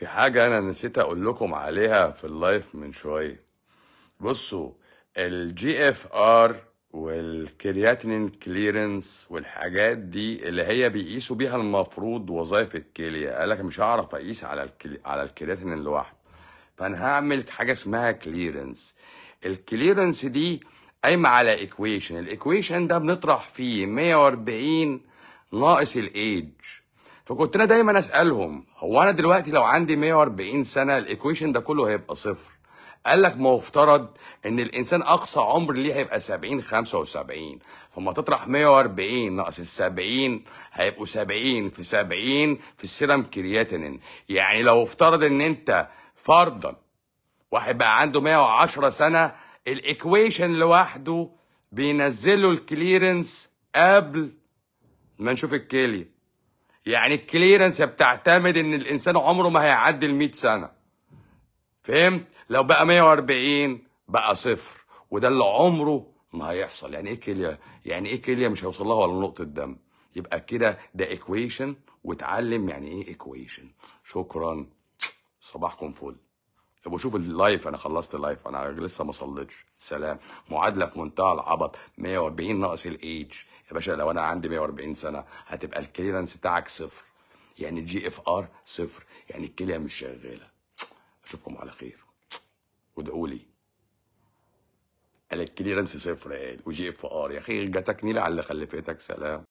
في حاجة أنا نسيت أقول لكم عليها في اللايف من شوية بصوا الجي اف ار والكرياتينين كليرنس والحاجات دي اللي هي بيقيسوا بيها المفروض وظائف الكلية قال لك مش هعرف أقيس على الكلي... على الكرياتينين لوحده فأنا هعمل حاجة اسمها كليرنس الكليرنس دي قايمة على ايكويشن الايكويشن ده بنطرح فيه 140 ناقص الايج فكنت انا دايما اسالهم هو انا دلوقتي لو عندي 140 سنه الايكويشن ده كله هيبقى صفر قال لك ما هو افترض ان الانسان اقصى عمر ليه هيبقى 70 75 فما تطرح 140 ناقص ال 70 هيبقوا 70 في 70 في السيرم كرياتينين يعني لو افترض ان انت فرضا واحد بقى عنده 110 سنه الايكويشن لوحده بينزله الكليرنس قبل ما نشوف الكليه يعني الكليرنس بتعتمد ان الانسان عمره ما هيعدي ال 100 سنه فهمت لو بقى 140 بقى صفر وده اللي عمره ما هيحصل يعني ايه كليه يعني ايه كليه مش هيوصل لها ولا نقطه دم يبقى كده ده ايكويشن واتعلم يعني ايه ايكويشن شكرا صباحكم فل ابقوا شوفوا اللايف انا خلصت اللايف انا لسه ما صليتش سلام معادله في منتهى العبط 140 ناقص الايج يا باشا لو انا عندي 140 سنه هتبقى الكليرنس بتاعك صفر يعني الجي اف ار صفر يعني الكليه مش شغاله اشوفكم على خير وادعوا لي قال الكليرنس صفر قال وجي اف ار يا اخي جاتك نيله على اللي خلفتك سلام